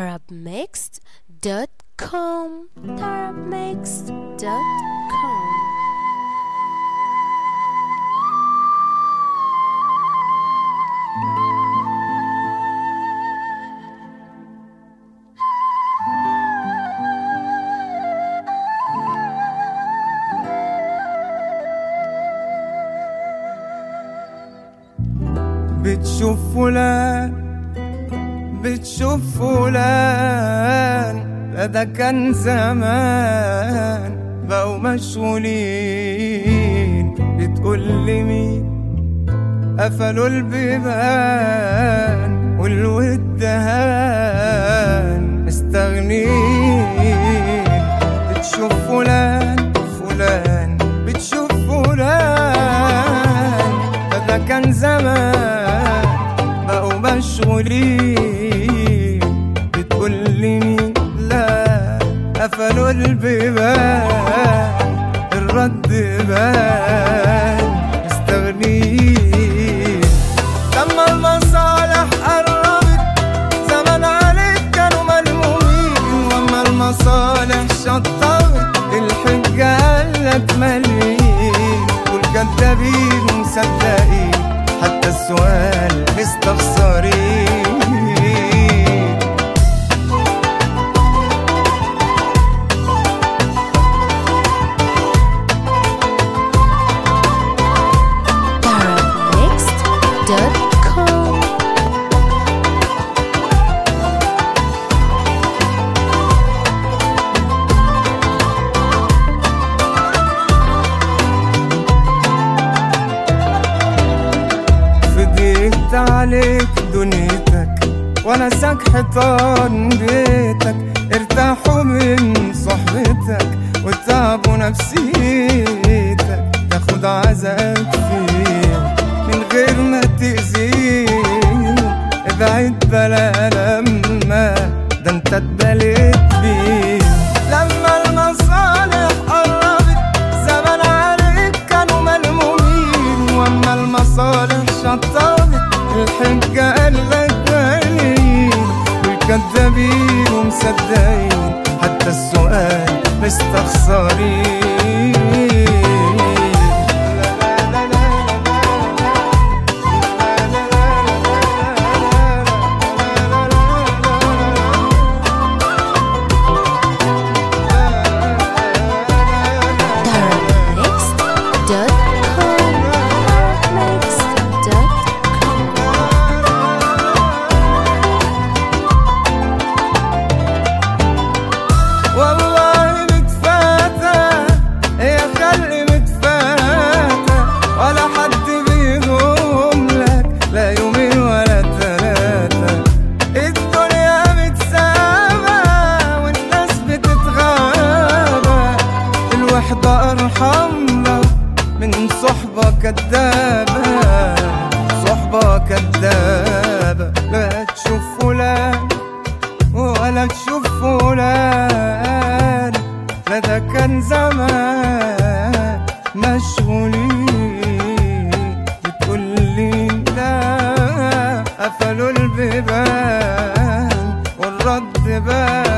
tarabmixed.com tarabmixed.com بتشوف فلان بتشوف فلان لا ده كان زمان بقوا مشغولين بتقول لي مين قفلوا البيبان والود هان مستغنين بتشوف فلان فلان بتشوف فلان ده كان زمان بقوا مشغولين بتقول لي مين لا قفلوا البيبان الرد بان مستغنين لما المصالح قربت زمان عليك كانوا ملمومين واما المصالح شطبت الحجة قالك مليين والكدابين ومصدقين حتى السؤال مستخسرين tarabmixed.com فديت عليك دنيتك وانا ساك حيطان بيتك ارتاحوا من صحبتك وتعبوا نفسيتك تاخد عزاك فيه من غير ما تأذيه ابعد بلا لما ده انت اتبليت بيه لما المصالح قربت زمان عليك كانوا ملمومين واما المصالح شطبت الحجة قالك بالين والكدابين ومصدقين حتى السؤال مستخسرين tarabmixed.com tarabmixed.com والله متفاتة يا خلي متفاتة ولا حد بيقوم لك لا يومين ولا ثلاثة الدنيا متسابة والناس بتتغابى الوحدة أرحم لك من صحبة كدابة صحبة كدابة لا تشوف فلان ولا تشوف فلان لا ده كان زمان مشغولين بتقول لي لا قفلوا البيبان والرد بان